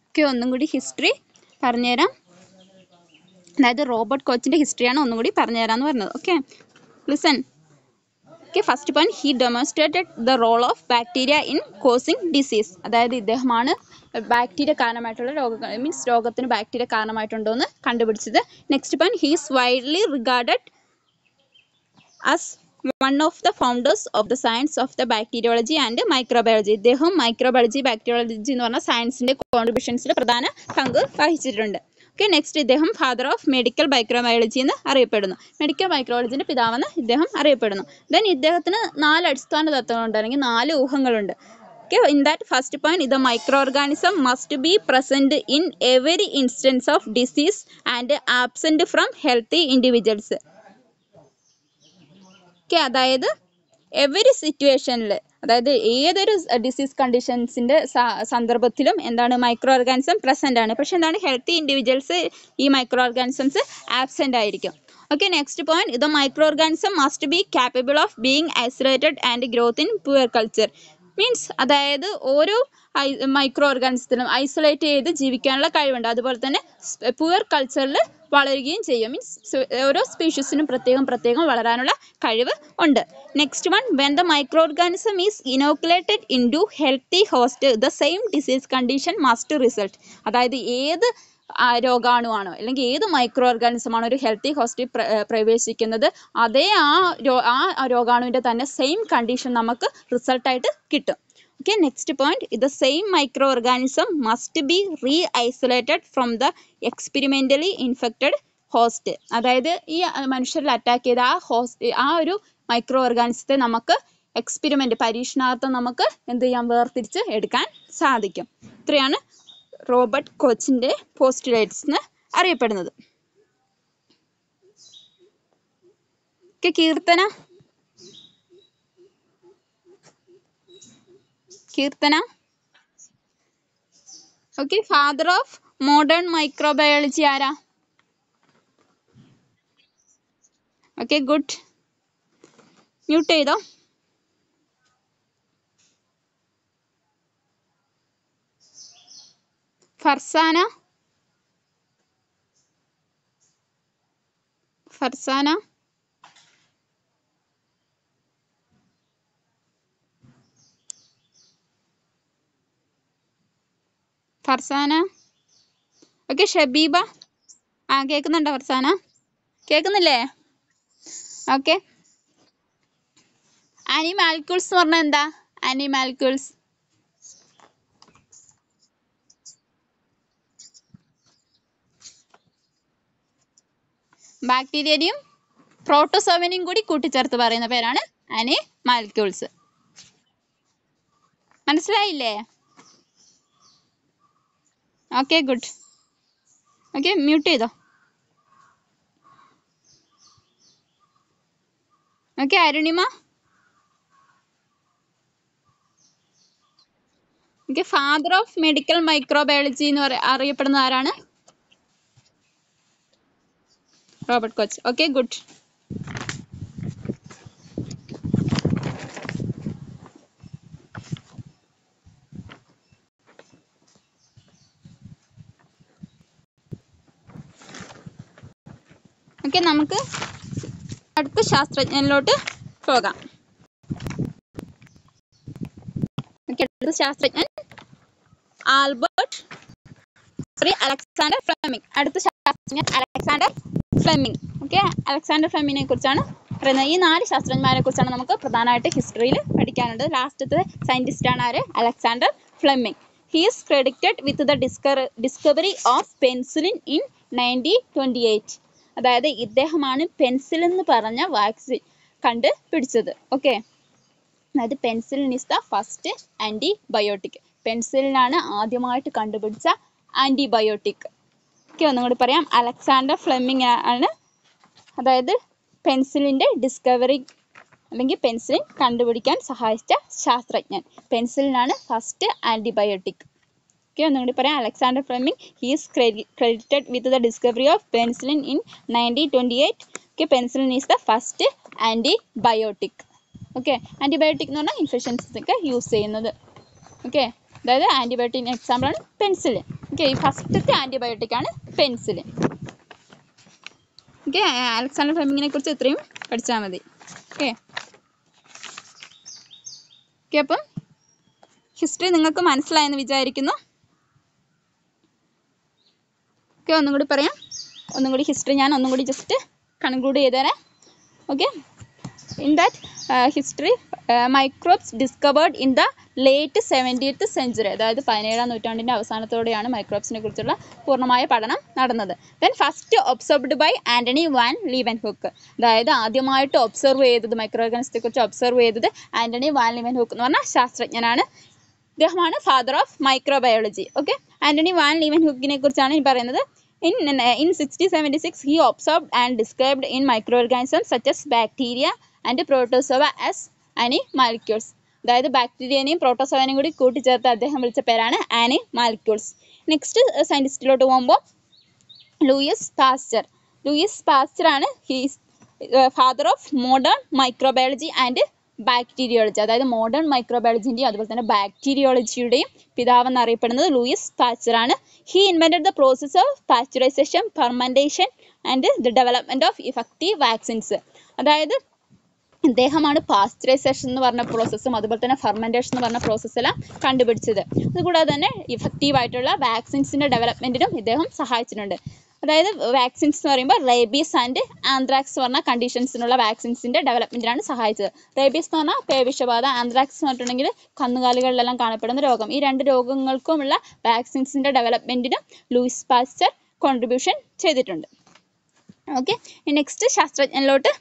okay ഒന്നും കൂടി history പറഞ്ഞുതരാം അതായത് റോബർട്ട് കോച്ചിൻ്റെ ഹിസ്റ്ററിയാണ് ഒന്നും കൂടി പറഞ്ഞുതരാമെന്ന് പറഞ്ഞത് okay listen okay first point he demonstrated the role of bacteria in causing disease അതായത് ഇദ്ദേഹമാണ് ബാക്ടീരിയ കാരണമായിട്ടുള്ള രോഗ മീൻസ് രോഗത്തിന് ബാക്ടീരിയ കാരണമായിട്ടുണ്ടോ എന്ന് കണ്ടുപിടിച്ചത് next point he's widely regarded as one of the founders of the science of the bacteriology and microbiology ഇദ്ദേഹം microbiology bacteriology എന്ന് പറഞ്ഞ സയൻസിൻ്റെ കോൺട്രിബ്യൂഷൻസിൽ പ്രധാന പങ്ക് വഹിച്ചിട്ടുണ്ട് ഓക്കെ നെക്സ്റ്റ് ഇദ്ദേഹം ഫാദർ ഓഫ് മെഡിക്കൽ മൈക്രോബയോളജി എന്ന് അറിയപ്പെടുന്നു മെഡിക്കൽ മൈക്രോബയോളജിൻ്റെ പിതാവെന്ന് ഇദ്ദേഹം അറിയപ്പെടുന്നു ദെൻ ഇദ്ദേഹത്തിന് നാല് അടിസ്ഥാന തത്വങ്ങളുണ്ട് അല്ലെങ്കിൽ നാല് ഊഹങ്ങളുണ്ട് okay in that first point ഇത് micro organism must be present in every instance of disease and absent from healthy individuals okay അതായത് എവറി സിറ്റുവേഷനിൽ അതായത് ഏതൊരു ഡിസീസ് കണ്ടീഷൻസിൻ്റെ സന്ദർഭത്തിലും എന്താണ് മൈക്രോ ഓർഗാനിസം പ്രസൻ്റ് ആണ് പക്ഷെ എന്താണ് ഹെൽത്തി ഇൻഡിവിജ്വൽസ് ഈ മൈക്രോ ഓർഗാനിസംസ് ആബ്സെൻ്റ് ആയിരിക്കും ഓക്കെ നെക്സ്റ്റ് പോയിന്റ് ഇത് micro organism must be capable of being isolated and growth in pure culture means അതായത് ഓരോ മൈക്രോ ഓർഗാനിസത്തിലും ഐസൊലേറ്റ് ചെയ്ത് ജീവിക്കാനുള്ള കഴിവുണ്ട് അതുപോലെ തന്നെ പുവർ കൾച്ചറിൽ വളരുകയും ചെയ്യും മീൻസ് ഓരോ സ്പീഷീസിനും പ്രത്യേകം പ്രത്യേകം വളരാനുള്ള കഴിവ് ഉണ്ട് next one when the micro organism is inoculated into healthy host the same disease condition must result അതായത് ഏത് ആ രോഗാണുവാണോ അല്ലെങ്കിൽ ഏത് മൈക്രോ ഓർഗാനിസം ആണോ ഒരു ഹെൽത്തി ഹോസ്റ്റിൽ പ്രവേശിക്കുന്നത് അതേ ആ രോ ആ രോഗാണുവിൻ്റെ തന്നെ സെയിം കണ്ടീഷൻ നമുക്ക് റിസൾട്ടായിട്ട് കിട്ടും ഓക്കെ നെക്സ്റ്റ് പോയിന്റ് ഇത് same micro organism must be re isolated from the experimentally infected host അതായത് ഈ മനുഷ്യരിൽ അറ്റാക്ക് ചെയ്ത ആ ഹോസ്റ്റ് ആ ഒരു മൈക്രോ ഓർഗാനിസത്തെ നമുക്ക് എക്സ്പെരിമെൻ്റ് പരീക്ഷണാർത്ഥം നമുക്ക് എന്ത് ചെയ്യാം വേർതിരിച്ച് എടുക്കാൻ സാധിക്കും ഇത്രയാണ് റോബർട്ട് കോച്ചിൻ്റെ പോസ്റ്റുലേറ്റ്സ് എന്ന് അറിയപ്പെടുന്നത് okay Keerthana Keerthana okay father of modern microbiology ആരാ ഓക്കെ ഗുഡ് മ്യൂട്ട് ചെയ്തോ ഫർസാന ഫർസാന ഫർസാന ഓക്കെ ഷബീബ ആ കേൾക്കുന്നുണ്ടോ ഫർസാന കേൾക്കുന്നില്ലേ ഓക്കെ അനിമാൽക്യൂൾസ് എന്ന് പറഞ്ഞാൽ എന്താ അനിമാൽക്യൂൾസ് ബാക്ടീരിയയും പ്രോട്ടോസോവനെയും കൂടി കൂട്ടിച്ചേർത്ത് പറയുന്ന പേരാണ് അനിമാൽക്യൂൾസ് മനസ്സിലായില്ലേ ഓക്കെ ഗുഡ് ഓക്കെ മ്യൂട്ട് ചെയ്തോ okay Arunima okay father of medical microbiology എന്ന് പറ അറിയപ്പെടുന്ന ആരാണ് Robert Koch okay good okay നമുക്ക് അടുത്ത ശാസ്ത്രജ്ഞനിലോട്ട് പോകാം ഓക്കെ അടുത്ത ശാസ്ത്രജ്ഞൻ ആൽബർട്ട് സോറി അലക്സാണ്ടർ ഫ്ലെമിംഗ് അടുത്ത ശാസ്ത്രജ്ഞൻ അലക്സാണ്ടർ ഫ്ലെമിംഗ് ഓക്കെ അലക്സാണ്ടർ ഫ്ലെമിങ്ങിനെ കുറിച്ചാണ് പറയുന്നത് ഈ നാല് ശാസ്ത്രജ്ഞന്മാരെ കുറിച്ചാണ് നമുക്ക് പ്രധാനമായിട്ട് ഹിസ്റ്ററിയിൽ പഠിക്കാനുള്ളത് ലാസ്റ്റത്തെ സയൻറ്റിസ്റ്റ് ആണ് ആര് Alexander Fleming he is credited with the discover discovery of penicillin in nineteen twenty eight അതായത് ഇദ്ദേഹമാണ് പെൻസിൽ എന്ന് പറഞ്ഞ വാക്സിൻ കണ്ടുപിടിച്ചത് ഓക്കെ അതായത് penicillin is the first antibiotic പെൻസിലിനാണ് ആദ്യമായിട്ട് കണ്ടുപിടിച്ച ആൻറ്റിബയോട്ടിക് ഓക്കെ ഒന്നും കൂടി പറയാം അലക്സാണ്ടർ ഫ്ലെമിംഗ് ആണ് അതായത് പെൻസിലിൻ്റെ ഡിസ്കവറി അല്ലെങ്കിൽ പെൻസിലിൻ കണ്ടുപിടിക്കാൻ സഹായിച്ച ശാസ്ത്രജ്ഞൻ പെൻസിലിനാണ് ഫസ്റ്റ് ആൻറ്റിബയോട്ടിക് ഓക്കെ ഒന്നും കൂടി പറയാം Alexander Fleming he's credited with the discovery of penicillin in nineteen twenty eight okay penicillin is the first antibiotic okay antibiotic എന്ന് പറഞ്ഞാൽ ഇൻഫെക്ഷൻസ് ഒക്കെ യൂസ് ചെയ്യുന്നത് ഓക്കെ അതായത് ആൻറ്റിബയോട്ടിക് എക്സാമ്പിളാണ് പെൻസിലിൻ ഓക്കെ ഓക്കെ ഈ ഫസ്റ്റത്തെ ആൻറ്റിബയോട്ടിക് ആണ് പെൻസിലിൻ ഓക്കെ അലക്സാണ്ടർ ഫ്ലെമിങ്ങിനെ കുറിച്ച് ഇത്രയും പഠിച്ചാൽ മതി ഓക്കെ ഓക്കെ അപ്പം ഹിസ്റ്ററി നിങ്ങൾക്ക് മനസ്സിലായെന്ന് വിചാരിക്കുന്നു ഓക്കെ ഒന്നും കൂടി പറയാം ഒന്നും കൂടി ഹിസ്റ്ററി ഞാൻ ഒന്നും കൂടി ജസ്റ്റ് കൺക്ലൂഡ് ചെയ്ത് തരാം okay in that history microbes discovered in the late seventeenth century അതായത് പതിനേഴാം നൂറ്റാണ്ടിൻ്റെ അവസാനത്തോടെയാണ് മൈക്രോബ്സിനെ കുറിച്ചുള്ള പൂർണ്ണമായ പഠനം നടന്നത് then first observed by Antony van Leeuwenhoek അതായത് ആദ്യമായിട്ട് ഒബ്സർവ് ചെയ്തത് മൈക്രോ ഓർഗാനിസത്തെ കുറിച്ച് ഒബ്സർവ് ചെയ്തത് ആൻ്റണി വാൻ ലീവൻ ഹുക്ക് എന്ന് പറഞ്ഞ ശാസ്ത്രജ്ഞനാണ് ഇദ്ദേഹമാണ് father of microbiology okay Antony van ലീവൻ ഹുക്കിനെ കുറിച്ചാണ് ഈ പറയുന്നത് in in sixty seventy six he observed and described in micro organism such as bacteria and protozoa as animalcules അതായത് ബാക്ടീരിയനെയും പ്രോട്ടോസോവനെയും കൂടി കൂട്ടിച്ചേർത്ത് അദ്ദേഹം വിളിച്ച പേരാണ് ആനി മാലിക്യൂൾസ് നെക്സ്റ്റ് സയൻറ്റിസ്റ്റിലോട്ട് പോകുമ്പോൾ ലൂയിസ് പാസ്റ്റർ ലൂയിസ് പാസ്റ്റർ ആണ് he's father of modern microbiology and bacteriology അതായത് മോഡേൺ മൈക്രോബയോളജിൻ്റെയും അതുപോലെ തന്നെ ബാക്ടീരിയോളജിയുടെയും പിതാവ് എന്നറിയപ്പെടുന്നത് ലൂയിസ് പാസ്റ്റർ ആണ് he invented the process of pasteurization fermentation and the development of effective vaccines അതായത് ഇദ്ദേഹമാണ് പാസ്ചറൈസേഷൻ എന്ന് പറഞ്ഞ പ്രോസസ്സും അതുപോലെ തന്നെ ഫെർമെൻറ്റേഷൻ എന്ന് പറഞ്ഞ പ്രോസസ്സെല്ലാം കണ്ടുപിടിച്ചത് അതുകൂടാതെ തന്നെ ഇഫക്റ്റീവ് ആയിട്ടുള്ള വാക്സിൻസിൻ്റെ ഡെവലപ്മെൻറ്റിനും ഇദ്ദേഹം സഹായിച്ചിട്ടുണ്ട് അതായത് വാക്സിൻസ് എന്ന് പറയുമ്പോൾ റേബീസ് ആൻഡ് ആന്ത്രാക്സ് എന്ന് പറഞ്ഞ കണ്ടീഷൻസിനുള്ള വാക്സിൻസിൻ്റെ ഡെവലപ്മെൻറ്റിനാണ് സഹായിച്ചത് റേബീസ് എന്ന് പറഞ്ഞാൽ പേവിഷബാധ ആന്ത്രാക്സ് എന്ന് പറഞ്ഞിട്ടുണ്ടെങ്കിൽ കന്നുകാലികളിലെല്ലാം കാണപ്പെടുന്ന രോഗം ഈ രണ്ട് രോഗങ്ങൾക്കുമുള്ള വാക്സിൻസിൻ്റെ ഡെവലപ്മെൻറ്റിനും ലൂയിസ് പാസ്റ്റർ കോൺട്രിബ്യൂഷൻ ചെയ്തിട്ടുണ്ട് ഓക്കെ നെക്സ്റ്റ് ശാസ്ത്രജ്ഞനിലോട്ട്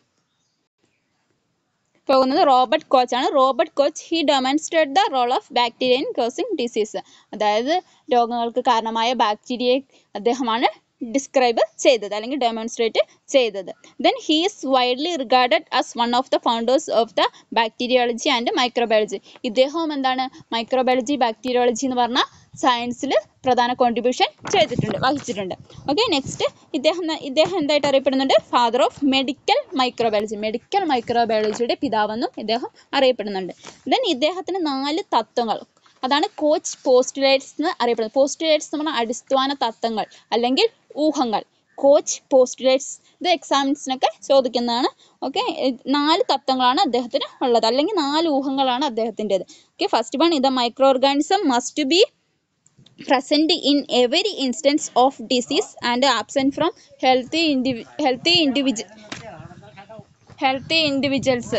പോകുന്നത് റോബർട്ട് കോച്ച് ആണ് Robert Koch he demonstrate the role of bacteria in causing disease അതായത് രോഗങ്ങൾക്ക് കാരണമായ ബാക്ടീരിയയെ അദ്ദേഹമാണ് ഡിസ്ക്രൈബ് ചെയ്തത് അല്ലെങ്കിൽ ഡെമോൺസ്ട്രേറ്റ് ചെയ്തത് then he is widely regarded as one of the founders of the bacteriology and microbiology ഇദ്ദേഹവും എന്താണ് മൈക്രോബയോളജി ബാക്ടീരിയോളജി എന്ന് പറഞ്ഞ സയൻസിൽ പ്രധാന കോൺട്രിബ്യൂഷൻ ചെയ്തിട്ടുണ്ട് വഹിച്ചിട്ടുണ്ട് ഓക്കെ നെക്സ്റ്റ് ഇദ്ദേഹം ഇദ്ദേഹം എന്തായിട്ട് അറിയപ്പെടുന്നുണ്ട് father of medical microbiology medical മൈക്രോബയോളജിയുടെ പിതാവെന്നും ഇദ്ദേഹം അറിയപ്പെടുന്നുണ്ട് ദെൻ ഇദ്ദേഹത്തിന് നാല് തത്വങ്ങൾ അതാണ് കോച്ച് പോസ്റ്റുലേറ്റ്സ് എന്ന് അറിയപ്പെടുന്നത് പോസ്റ്റുലേറ്റ്സ് എന്ന് പറഞ്ഞാൽ അടിസ്ഥാന തത്വങ്ങൾ അല്ലെങ്കിൽ ഊഹങ്ങൾ കോച്ച് പോസ്റ്റുലേറ്റ്സ് ഇത് എക്സാമിൻസിനൊക്കെ ചോദിക്കുന്നതാണ് ഓക്കെ നാല് തത്വങ്ങളാണ് അദ്ദേഹത്തിന് ഉള്ളത് അല്ലെങ്കിൽ നാല് ഊഹങ്ങളാണ് അദ്ദേഹത്തിൻ്റെത് ഓക്കെ ഫസ്റ്റ് വൺ ഇത് micro organism must be present in every instance of disease and absent from healthy indiv- healthy individual healthy individuals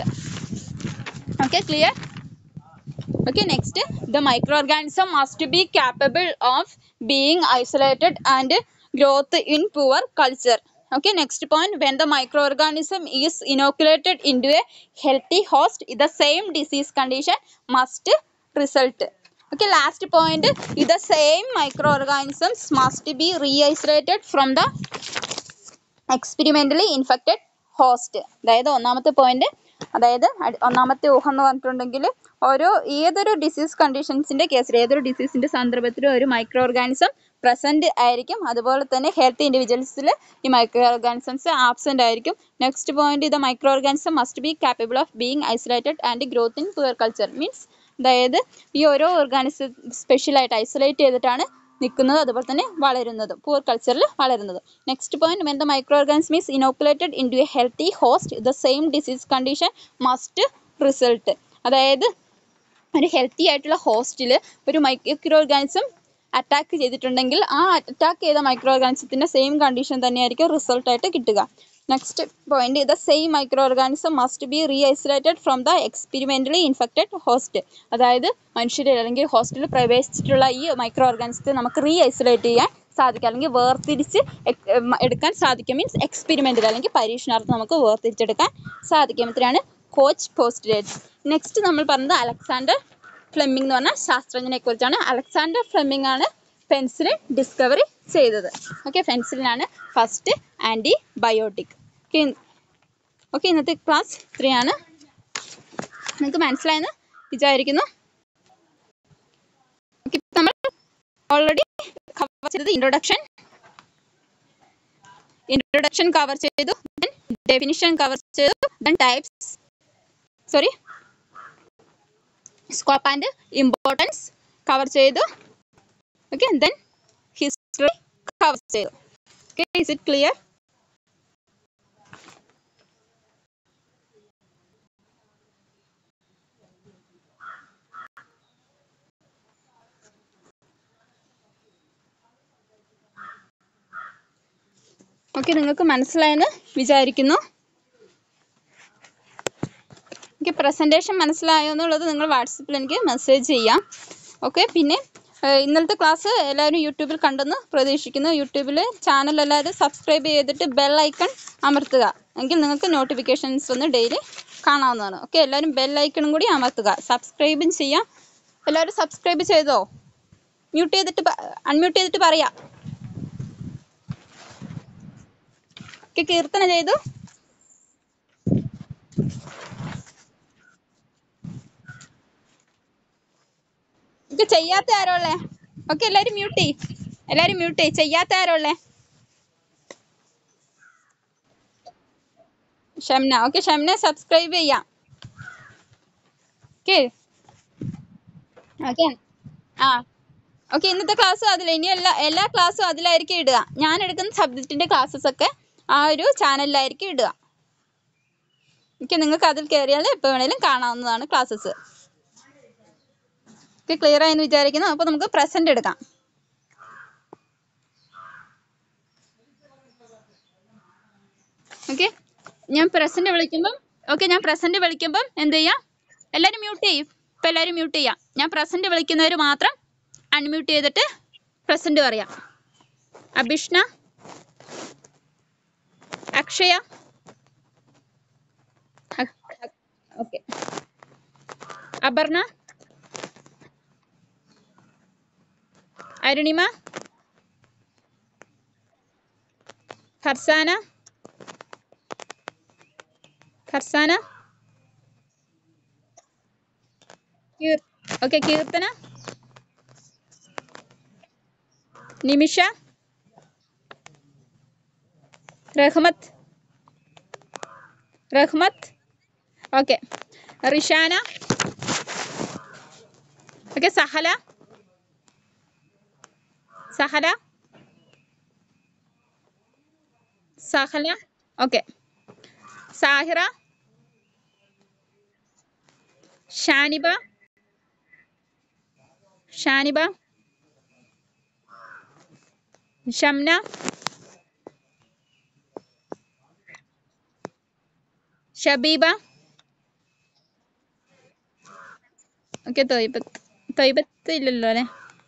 okay clear okay next the microorganism must be capable of being isolated and growth in poor culture okay next point when the microorganism is inoculated into a healthy host the same disease condition must result okay last point the same microorganisms must be re-isolated from the experimentally infected host അതായത് ഒന്നാമത്തെ point അതായത് അടി- ഒന്നാമത്തെ ഊഹം എന്ന് പറഞ്ഞിട്ടുണ്ടെങ്കിൽ ഓരോ ഏതൊരു ഡിസീസ് കണ്ടീഷൻസിന്റെ കേസിൽ ഏതൊരു ഡിസീസിന്റെ സന്ദർഭത്തിലും ഒരു മൈക്രോ ഓർഗാനിസം പ്രസന്റ് ആയിരിക്കും അതുപോലെ തന്നെ ഹെൽത്ത് ഇൻഡിവിജ്വൽസിൽ ഈ മൈക്രോ ഓർഗാനിസംസ് ആബ്സെന്റ് ആയിരിക്കും നെക്സ്റ്റ് പോയിന്റ് ഇത് micro organism must be capable of being isolated and growth in pure culture means അതായത് ഈ ഓരോ ഓർഗാനിസം സ്പെഷ്യലായിട്ട് ഐസൊലേറ്റ് ചെയ്തിട്ടാണ് നിൽക്കുന്നത് അതുപോലെ തന്നെ വളരുന്നത് പൂർ കൾച്ചറിൽ വളരുന്നത് next point when the micro organism is inoculated into a healthy host the same disease condition must result അതായത് ഒരു ഹെൽത്തി ആയിട്ടുള്ള ഹോസ്റ്റിൽ ഒരു മൈക്രോ ഓർഗാനിസം അറ്റാക്ക് ചെയ്തിട്ടുണ്ടെങ്കിൽ ആ അറ്റാക്ക് ചെയ്ത മൈക്രോ ഓർഗാനിസത്തിൻ്റെ സെയിം കണ്ടീഷൻ തന്നെയായിരിക്കും റിസൾട്ടായിട്ട് കിട്ടുക next point the same micro organism must be re isolated from the experimentally infected host അതായത് മനുഷ്യരിൽ അല്ലെങ്കിൽ ഹോസ്റ്റലിൽ പ്രവേശിച്ചിട്ടുള്ള ഈ മൈക്രോ ഓർഗാനിസത്തെ നമുക്ക് റീ ഐസൊലേറ്റ് ചെയ്യാൻ സാധിക്കും അല്ലെങ്കിൽ വേർതിരിച്ച് എക്- ഉം, എടുക്കാൻ സാധിക്കും മീൻസ് എക്സ്പെരിമെൻ്റിൽ അല്ലെങ്കിൽ പരീക്ഷണാർത്ഥം നമുക്ക് വേർതിരിച്ചെടുക്കാൻ സാധിക്കും ഇത്രയാണ് കോച്ച് പോസ്റ്റുലേറ്റ്സ് നെക്സ്റ്റ് നമ്മൾ പറഞ്ഞത് അലക്സാണ്ടർ ഫ്ലെമിംഗ് എന്ന് പറഞ്ഞ ശാസ്ത്രജ്ഞനെ കുറിച്ചാണ് അലക്സാണ്ടർ ഫ്ലെമിംഗ് ആണ് പെൻസിലിൻ ഡിസ്കവറി ചെയ്തത് ഓക്കെ പെൻസിലിനാണ് ഫസ്റ്റ് ആൻറ്റിബയോട്ടിക് ഓക്കെ ഓക്കെ ഇന്നത്തെ ക്ലാസ് ഇത്രയാണ് നിങ്ങൾക്ക് മനസ്സിലായെന്ന് വിചാരിക്കുന്നു ഓക്കെ നമ്മൾ ഓൾറെഡി കവർ ചെയ്തത് ഇൻട്രൊഡക്ഷൻ ഇൻട്രൊഡക്ഷൻ കവർ ചെയ്തു ദെൻ ഡെഫിനിഷൻ കവർ ചെയ്തു then types sorry scope and importance cover ചെയ്തു ഓക്കെ ദെൻ ഹിസ്റ്ററി കവർ ചെയ്തു okay is it clear okay നിങ്ങൾക്ക് മനസ്സിലായെന്ന് വിചാരിക്കുന്നു എനിക്ക് പ്രസൻറ്റേഷൻ മനസ്സിലായോ എന്നുള്ളത് നിങ്ങൾ വാട്സപ്പിൽ എനിക്ക് മെസ്സേജ് ചെയ്യാം ഓക്കെ പിന്നെ ഏഹ്, ഇന്നലത്തെ ക്ലാസ് എല്ലാവരും യൂട്യൂബിൽ കണ്ടെന്ന് പ്രതീക്ഷിക്കുന്നു യൂട്യൂബിൽ ചാനൽ എല്ലാവരും സബ്സ്ക്രൈബ് ചെയ്തിട്ട് ബെൽ ഐക്കൺ അമർത്തുക എങ്കിൽ നിങ്ങൾക്ക് നോട്ടിഫിക്കേഷൻസ് വന്ന് ഡെയിലി കാണാവുന്നതാണ് ഓക്കെ എല്ലാവരും ബെൽ ഐക്കണും കൂടി അമർത്തുക സബ്സ്ക്രൈബും ചെയ്യാം എല്ലാവരും സബ്സ്ക്രൈബ് ചെയ്തോ മ്യൂട്ട് ചെയ്തിട്ട് അൺമ്യൂട്ട് ചെയ്തിട്ട് പറയാം ഓക്കെ കീർത്തന ചെയ്തു ഇത് ചെയ്യാത്ത ആരോ ഉള്ളേ ഓക്കെ എല്ലാരും മ്യൂട്ട് ചെയ് എല്ലാരും മ്യൂട്ട് ചെയ് ചെയ്യാത്ത ആരോ ഉള്ളേ ഷംന ഓക്കെ ഷംന സബ്സ്ക്രൈബ് ചെയ്യാം ഓക്കെ ഓക്കെ ആ ഓക്കെ ഇന്നത്തെ ക്ലാസ് അതിൽ ഇനി എല്ലാ എല്ലാ ക്ലാസ്സും അതിലായിരിക്കും ഇടുക ഞാൻ എടുക്കുന്ന സബ്ജക്റ്റിന്റെ ക്ലാസ്സസ് ഒക്കെ ആ ഒരു ചാനലിലായിരിക്കും ഇടുക ഓക്കെ നിങ്ങൾക്ക് അതിൽ കയറിയാൽ എപ്പോൾ വേണേലും കാണാവുന്നതാണ് ക്ലാസ്സസ് ഓക്കെ ക്ലിയർ ആയെന്ന് വിചാരിക്കുന്നു അപ്പോൾ നമുക്ക് പ്രസന്റ് എടുക്കാം ഓക്കെ ഞാൻ പ്രസന്റ് വിളിക്കുമ്പം ഓക്കെ ഞാൻ പ്രസന്റ് വിളിക്കുമ്പം എന്ത് ചെയ്യാം എല്ലാവരും മ്യൂട്ട് ചെയ്യും ഇപ്പം എല്ലാവരും മ്യൂട്ട് ചെയ്യാം ഞാൻ പ്രസന്റ് വിളിക്കുന്നവർ മാത്രം അൺമ്യൂട്ട് ചെയ്തിട്ട് പ്രസന്റ് പറയാം Abhishna Akshaya okay Aparna Arunima Farsana Farsana okay Keerthana Nimisha Rahmath Rahmath okay Rishana okay Sahala Sahala Sahala okay Sahira Shaniba Shaniba Shamna Shabeeba okay Thoybath Thoybath ഇല്ലല്ലോ അല്ലേ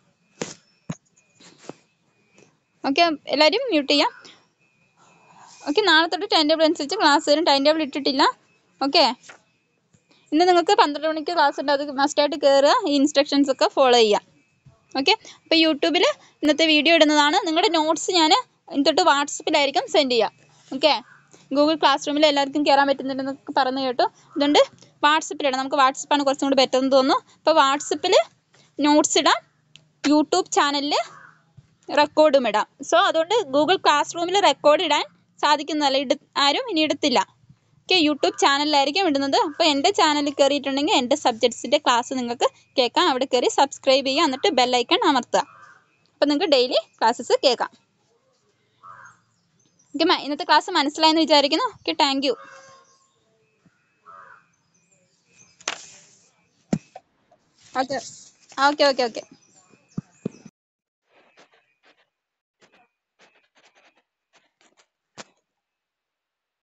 ഓക്കെ എല്ലാവരും മ്യൂട്ട് ചെയ്യാം ഓക്കെ നാളെ തൊട്ട് ടൈം ടേബിൾ അനുസരിച്ച് ക്ലാസ് വരും ടൈം ടേബിൾ ഇട്ടിട്ടില്ല ഓക്കെ ഇന്ന് നിങ്ങൾക്ക് പന്ത്രണ്ട് മണിക്ക് ക്ലാസ് ഉണ്ട് അത് മസ്റ്റായിട്ട് കയറുക ഈ ഇൻസ്ട്രക്ഷൻസ് ഒക്കെ ഫോളോ ചെയ്യാം ഓക്കെ അപ്പോൾ യൂട്യൂബിൽ ഇന്നത്തെ വീഡിയോ ഇടുന്നതാണ് നിങ്ങളുടെ നോട്ട്സ് ഞാൻ ഇന്ന് തൊട്ട് വാട്സപ്പിലായിരിക്കും സെൻഡ് ചെയ്യാം ഓക്കെ ഗൂഗിൾ ക്ലാസ് റൂമിൽ എല്ലാവർക്കും കയറാൻ പറ്റുന്നുണ്ടെന്നൊക്കെ പറഞ്ഞു കേട്ടു അതുകൊണ്ട് വാട്സപ്പിലിടാം നമുക്ക് വാട്സപ്പാണ് കുറച്ചും കൂടി ബെറ്റർ എന്ന് തോന്നുന്നു അപ്പോൾ വാട്സപ്പിൽ നോട്ട്സ് ഇടാം യൂട്യൂബ് ചാനലിൽ റെക്കോർഡും ഇടാം സോ അതുകൊണ്ട് ഗൂഗിൾ ക്ലാസ് റൂമിൽ റെക്കോർഡ് ഇടാൻ സാധിക്കുന്നതല്ല ഇട ആരും ഇനി ഇടത്തില്ല ഓക്കെ യൂട്യൂബ് ചാനലിലായിരിക്കും ഇടുന്നത് അപ്പോൾ എൻ്റെ ചാനലിൽ കയറിയിട്ടുണ്ടെങ്കിൽ എൻ്റെ സബ്ജക്ട്സിൻ്റെ ക്ലാസ് നിങ്ങൾക്ക് കേൾക്കാം അവിടെ കയറി സബ്സ്ക്രൈബ് ചെയ്യുക എന്നിട്ട് ബെല്ലൈക്കൺ അമർത്തുക അപ്പോൾ നിങ്ങൾക്ക് ഡെയിലി ക്ലാസ്സസ് കേൾക്കാം ഓക്കെ ഇന്നത്തെ ക്ലാസ് മനസ്സിലായെന്ന് വിചാരിക്കുന്നു okay thank you okay okay okay okay